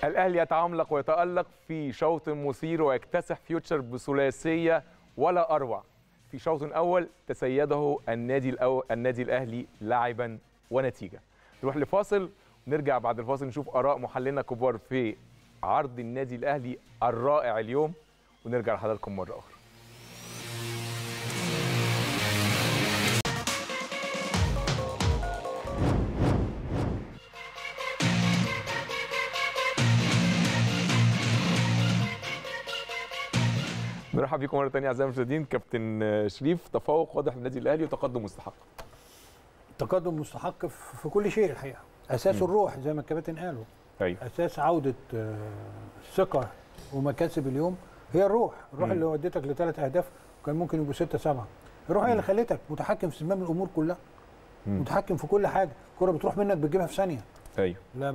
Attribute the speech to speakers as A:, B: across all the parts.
A: الاهلي يتعملق ويتالق في شوط مثير ويكتسح فيوتشر بثلاثيه ولا اروع في شوط اول تسيده النادي الأول النادي الاهلي لاعبا ونتيجه نروح لفاصل نرجع بعد الفاصل نشوف اراء محللنا كبار في عرض النادي الاهلي الرائع اليوم ونرجع لحضراتكم مره اخرى نرحب بكم مره ثانيه اعزائي المشاهدين كابتن شريف تفوق واضح للنادي الاهلي وتقدم مستحق
B: تقدم مستحق في في كل شيء الحقيقه اساس الروح زي ما الكباتن قالوا
A: ايوه
B: اساس عوده آه، الثقه ومكاسب اليوم هي الروح الروح
A: مم.
B: اللي ودتك لثلاث اهداف وكان ممكن يبقوا ستة سبعة الروح هي اللي خلتك متحكم في زمام الامور كلها
A: مم.
B: متحكم في كل حاجه الكره بتروح منك بتجيبها في ثانيه
A: ايوه
B: لا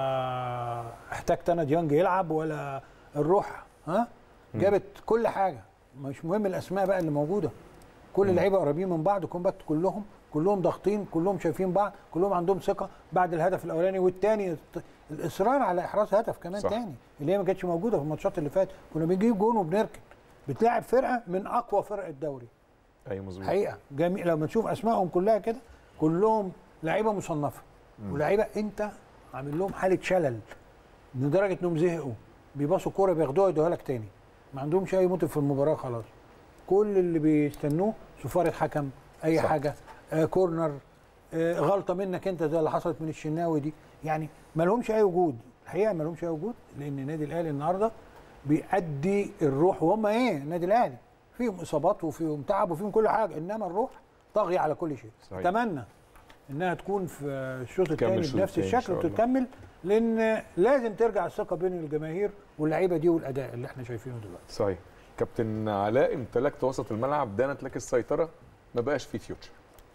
B: بقى احتجت انا ديانج يلعب ولا الروح ها جابت كل حاجه مش مهم الاسماء بقى اللي موجوده كل اللعيبه قريبين من بعض كومباكت كلهم كلهم ضاغطين كلهم شايفين بعض كلهم عندهم ثقه بعد الهدف الاولاني والثاني الاصرار على احراز هدف كمان
A: صح.
B: تاني اللي هي ما كانتش موجوده في الماتشات اللي فاتت كنا بنجيب جون وبنركن بتلاعب فرقه من اقوى فرق الدوري
A: ايوه مظبوط
B: حقيقه جميل لما تشوف اسمائهم كلها كده كلهم لعيبه مصنفه ولاعيبه انت عامل لهم حاله شلل لدرجه انهم زهقوا بيباصوا كوره بياخدوها يدوها لك تاني ما عندهمش اي موتيف في المباراه خلاص كل اللي بيستنوه صفاره حكم اي
A: صح.
B: صح. حاجه آه كورنر آه غلطه منك انت زي اللي حصلت من الشناوي دي يعني ما لهمش اي وجود الحقيقه ما لهمش اي وجود لان النادي الاهلي النهارده بيأدي الروح وهم ايه النادي الاهلي فيهم اصابات وفيهم تعب وفيهم كل حاجه انما الروح طاغيه على كل شيء
A: صحيح.
B: اتمنى انها تكون في الشوط
A: تكمل
B: الثاني
A: الشوط
B: بنفس
A: التاني إن
B: الشكل
A: شاء الله.
B: وتكمل لان لازم ترجع الثقه بين الجماهير واللعيبه دي والاداء اللي احنا شايفينه دلوقتي
A: صحيح كابتن علاء امتلكت وسط الملعب دانت لك السيطره ما بقاش في فيوتشر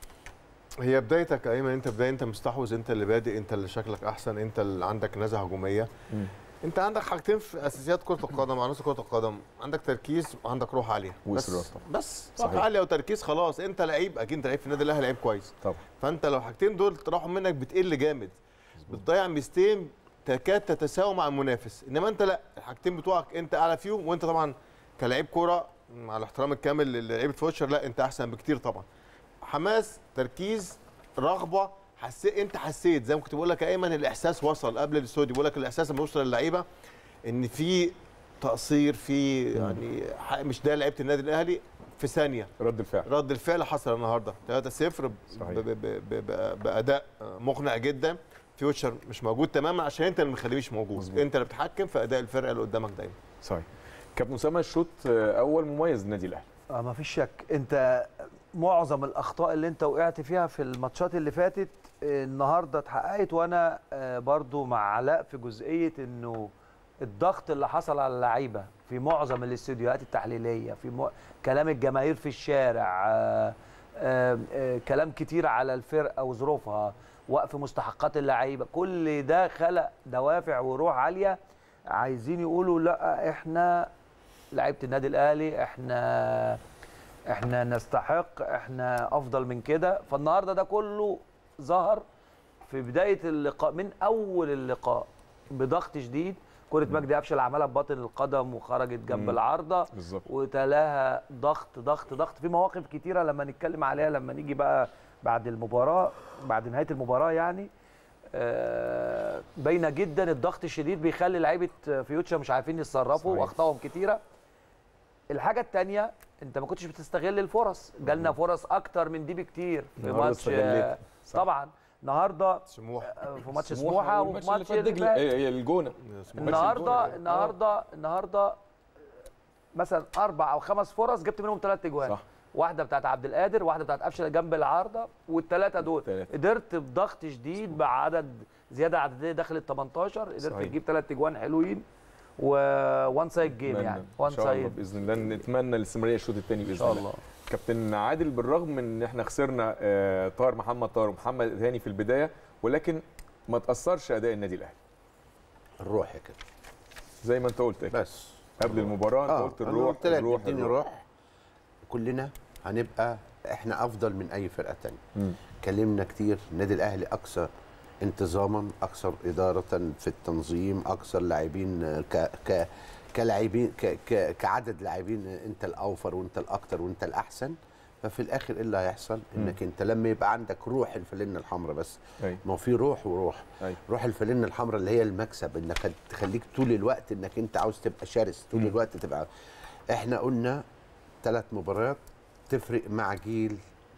C: هي بدايتك يا ايمن انت بدايه انت مستحوذ انت اللي بادئ انت اللي شكلك احسن انت اللي عندك نزعه هجوميه
A: مم.
C: انت عندك حاجتين في اساسيات كره القدم عناصر كره القدم عندك تركيز وعندك روح عاليه
A: واصرار
C: بس
A: طبعا.
C: بس روح
A: صحيح.
C: عاليه وتركيز خلاص انت لعيب اكيد انت لعيب في النادي الاهلي لعيب كويس
A: طبعا
C: فانت لو الحاجتين دول راحوا منك بتقل جامد بتضيع ميزتين تكاد تتساوى مع المنافس انما انت لا الحاجتين بتوعك انت اعلى فيهم وانت طبعا كلاعب كوره مع الاحترام الكامل للعيبه فوتشر لا انت احسن بكتير طبعا حماس تركيز رغبه حسيت انت حسيت زي ما كنت بقول لك يا ايمن الاحساس وصل قبل الاستوديو بقول لك الاحساس لما يوصل للعيبه ان في تقصير في يعني ح- مش ده لعيبه النادي الاهلي في ثانيه
A: رد الفعل
C: رد الفعل حصل النهارده 3-0 ب-
A: صحيح.
C: ب- ب- ب- ب- باداء مقنع جدا فيوتشر مش موجود تماما عشان انت اللي مخليه مش موجود
A: مظبوط.
C: انت اللي بتتحكم في اداء الفرقه اللي قدامك دايما
A: صحيح كابتن اسامه الشوط آه، اول مميز للنادي الاهلي
D: اه ما فيش شك انت معظم الاخطاء اللي انت وقعت فيها في الماتشات اللي فاتت آه، النهارده اتحققت وانا آه، برضو مع علاء في جزئيه انه الضغط اللي حصل على اللعيبه في معظم الاستوديوهات التحليليه في م... كلام الجماهير في الشارع آه، آه، آه، كلام كتير على الفرقه وظروفها وقف مستحقات اللعيبه كل ده خلق دوافع وروح عاليه عايزين يقولوا لا احنا لعيبه النادي الاهلي احنا احنا نستحق احنا افضل من كده فالنهارده ده كله ظهر في بدايه اللقاء من اول اللقاء بضغط شديد كره مجدي قفشه اللي عملها بباطن القدم وخرجت جنب
A: مم.
D: العارضه
A: بالظبط
D: وتلاها ضغط ضغط ضغط في مواقف كتيره لما نتكلم عليها لما نيجي بقى بعد المباراه بعد نهايه المباراه يعني آه، باينه جدا الضغط الشديد بيخلي لعيبه فيوتشر مش عارفين يتصرفوا
A: صحيح.
D: واخطائهم كتيره الحاجه الثانيه انت ما كنتش بتستغل الفرص جالنا فرص اكتر من دي بكتير في
A: النهاردة
D: ماتش
A: استغليت.
D: آه،
A: صح.
D: طبعا النهارده
C: سموح
D: آه، في ماتش سموحه وفي
A: والماتش اللي
D: ماتش
A: فات
D: اللي
A: دجله
D: فات.
A: هي هي الجونه
C: سموح.
D: النهارده
A: الجون.
D: النهارده النهارده مثلا اربع او خمس فرص جبت منهم ثلاث اجوان
A: صح
D: واحده بتاعت عبد القادر واحده بتاعت قفشه جنب العارضه والثلاثه دول
A: التلاتة.
D: قدرت بضغط شديد بعدد زياده عدديه داخل ال 18 قدرت
A: صحيح.
D: تجيب ثلاث اجوان حلوين وان سايد جيم
A: نتمنى
D: يعني
A: ان
D: وان
A: شاء الله
D: سايد
A: باذن الله نتمنى الاستمراريه الشوط الثاني باذن
D: ان شاء
A: الله
D: الله
A: كابتن عادل بالرغم من ان احنا خسرنا آه، طاهر محمد طاهر ومحمد هاني في البدايه ولكن ما تاثرش اداء النادي الاهلي
E: الروح يا كده
A: زي ما انت قلت كده.
E: بس
A: قبل المباراه انت
E: اه
A: قلت
E: أنا
A: الروح
E: قلت لك
A: الروح
E: اديني
A: الروح
E: روح كلنا هنبقى احنا افضل من اي فرقه تانية
A: مم.
E: اتكلمنا كتير النادي الاهلي اكثر انتظاما اكثر اداره في التنظيم اكثر لاعبين ك ك كلاعبين ك ك كعدد لاعبين انت الاوفر وانت الاكثر وانت الاحسن ففي الاخر ايه اللي هيحصل انك انت لما يبقى عندك روح الفلين الحمراء بس
A: أيوة.
E: ما هو في روح وروح
A: أيوة.
E: روح الفلين الحمراء اللي هي المكسب انك تخليك طول الوقت انك انت عاوز تبقى شرس طول
A: مم.
E: الوقت تبقى احنا قلنا ثلاث مباريات تفرق مع جيل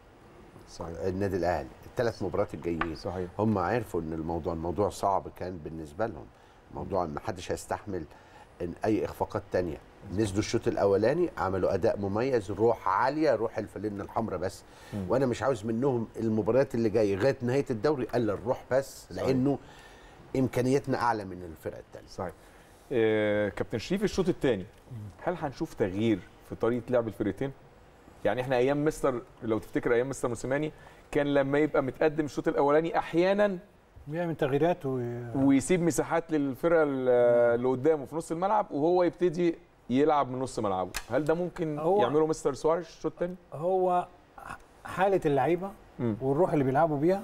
A: صحيح
E: النادي الاهلي الثلاث مباريات الجايين
A: صحيح
E: هم عرفوا ان الموضوع الموضوع صعب كان بالنسبه لهم موضوع ما حدش هيستحمل ان اي اخفاقات تانية نزلوا الشوط الاولاني عملوا اداء مميز روح عاليه روح الفلين الحمراء بس
A: مم.
E: وانا مش عاوز منهم المباريات اللي جايه لغايه نهايه الدوري الا الروح بس
A: صحيح.
E: لانه امكانياتنا اعلى من الفرق الثانيه
A: صحيح آه، كابتن شريف الشوط الثاني هل هنشوف تغيير في طريقه لعب الفرقتين؟ يعني احنا ايام مستر لو تفتكر ايام مستر موسيماني كان لما يبقى متقدم الشوط الاولاني احيانا
B: بيعمل تغييرات و...
A: ويسيب مساحات للفرقه ال- اللي قدامه في نص الملعب وهو يبتدي يلعب من نص ملعبه هل ده ممكن
B: هو-
A: يعمله مستر سواريز الشوط الثاني؟
B: هو حاله اللعيبه والروح اللي بيلعبوا بيها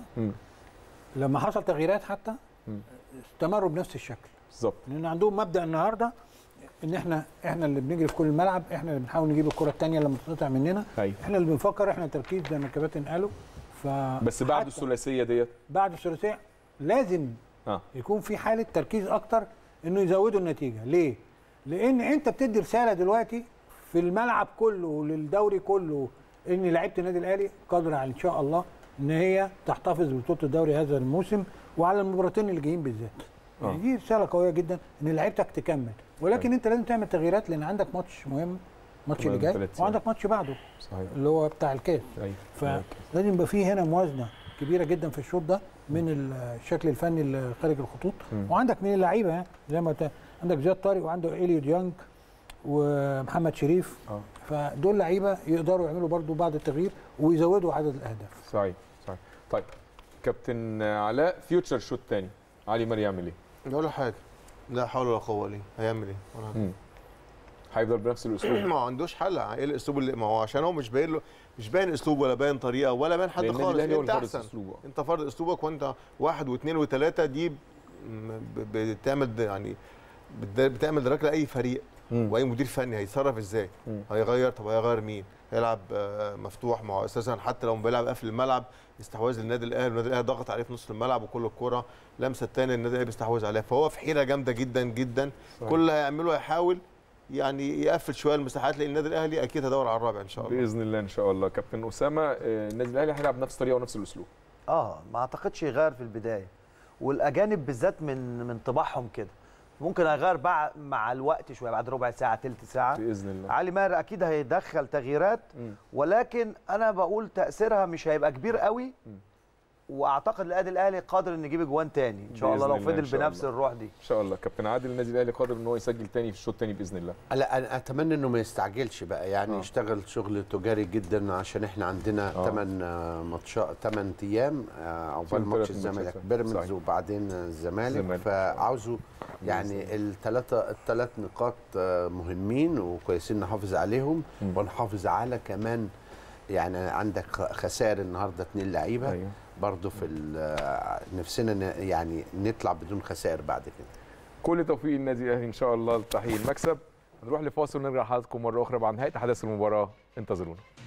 B: لما حصل تغييرات حتى
A: مم.
B: استمروا بنفس الشكل
A: بالظبط
B: لان عندهم مبدا النهارده ان احنا احنا اللي بنجري في كل الملعب احنا اللي بنحاول نجيب الكره الثانيه لما تتقطع مننا
A: ايوه
B: احنا اللي بنفكر احنا التركيز زي ما الكباتن قالوا ف
A: بس بعد
B: حتى
A: الثلاثيه ديت
B: بعد الثلاثيه لازم
A: اه
B: يكون في حاله تركيز اكتر انه يزودوا النتيجه ليه لان انت بتدي رساله دلوقتي في الملعب كله وللدوري كله ان لعيبه النادي الاهلي قادره على ان شاء الله ان هي تحتفظ ببطوله الدوري هذا الموسم وعلى المباراتين اللي جايين بالذات
A: آه.
B: يعني دي رساله قويه جدا ان لعيبتك تكمل ولكن
A: طيب.
B: انت لازم تعمل تغييرات لان عندك ماتش مهم الماتش اللي
A: كمان
B: جاي
A: ثلاث أيام.
B: وعندك ماتش بعده
A: صحيح
B: اللي هو بتاع الكاس
A: ايوه
B: فلازم يبقى في هنا موازنه كبيره جدا في الشوط ده من الشكل الفني اللي خارج الخطوط
A: مم.
B: وعندك من اللعيبه يعني زي ما قلت عندك زياد طارق وعنده اليو ديانج ومحمد شريف
A: اه
B: فدول لعيبه يقدروا يعملوا برضو بعد التغيير ويزودوا عدد الاهداف
A: صحيح صحيح طيب كابتن علاء فيوتشر شوت تاني علي مر يعمل ايه؟
C: ولا حاجه لا حول ولا قوه ليه هيعمل ايه ولا حاجة.
A: مم. هيفضل بنفس الاسلوب
C: ما عندوش حل ايه الاسلوب اللي ما هو عشان هو مش باين له مش باين اسلوب ولا باين طريقه ولا باين حد
A: لأن النادي
C: خالص
A: الأهلي هو
C: انت
A: اللي فارض
C: احسن
A: أسلوبه.
C: انت فرض اسلوبك وانت واحد واثنين وثلاثه دي م- ب- بتعمل د- يعني بت- بتعمل دراك لاي فريق
A: مم.
C: واي مدير فني هيتصرف ازاي
A: مم.
C: هيغير طب هيغير مين هيلعب آه، مفتوح ما هو اساسا حتى لو بيلعب قافل الملعب استحواذ للنادي الاهلي والنادي الاهلي ضغط عليه في نص الملعب وكل الكوره لمسه الثانيه النادي الاهلي بيستحوذ عليها فهو في حيره جامده جدا جدا
A: صحيح.
C: كل اللي هيعمله هيحاول يعني يقفل شويه المساحات لان النادي الاهلي اكيد هيدور على الرابع ان شاء الله
A: باذن الله ان شاء الله كابتن اسامه آه، النادي الاهلي هيلعب نفس الطريقه ونفس الاسلوب
D: اه ما اعتقدش يغير في البدايه والاجانب بالذات من من طباعهم كده ممكن يغير بع- مع الوقت شويه بعد ربع ساعه تلت ساعه
A: باذن الله
D: علي ماهر اكيد هيدخل تغييرات
A: مم.
D: ولكن انا بقول تاثيرها مش هيبقى كبير قوي
A: مم.
D: واعتقد النادي الاهلي قادر ان يجيب اجوان تاني ان شاء الله
A: بإذن
D: لو
A: الله إن
D: فضل
A: شاء
D: بنفس
A: الله.
D: الروح دي
A: ان شاء الله كابتن عادل النادي الاهلي قادر ان هو يسجل تاني في الشوط الثاني باذن الله
E: لا انا اتمنى انه ما يستعجلش بقى يعني
A: آه.
E: آه. يشتغل شغل تجاري جدا عشان احنا عندنا
A: آه.
E: 8 ماتشات 8 ايام آه، عقبال
A: فيهم
E: ماتش
A: ثلاث
E: الزمالك
A: ماتشات.
E: بيراميدز
A: صحيح.
E: وبعدين الزمالك
A: الزمالك.
E: فعاوزوا يعني الثلاثه الثلاث نقاط آه، مهمين وكويسين نحافظ عليهم
A: مم.
E: ونحافظ على كمان يعني عندك خ- خسائر النهارده اثنين لعيبه
A: ايوه
E: برضه في ال- نفسنا ن- يعني نطلع بدون خسائر بعد كده
A: كل توفيق النادي الاهلي ان شاء الله لتحقيق المكسب نروح لفاصل ونرجع لحضراتكم مره اخرى بعد نهايه احداث المباراه انتظرونا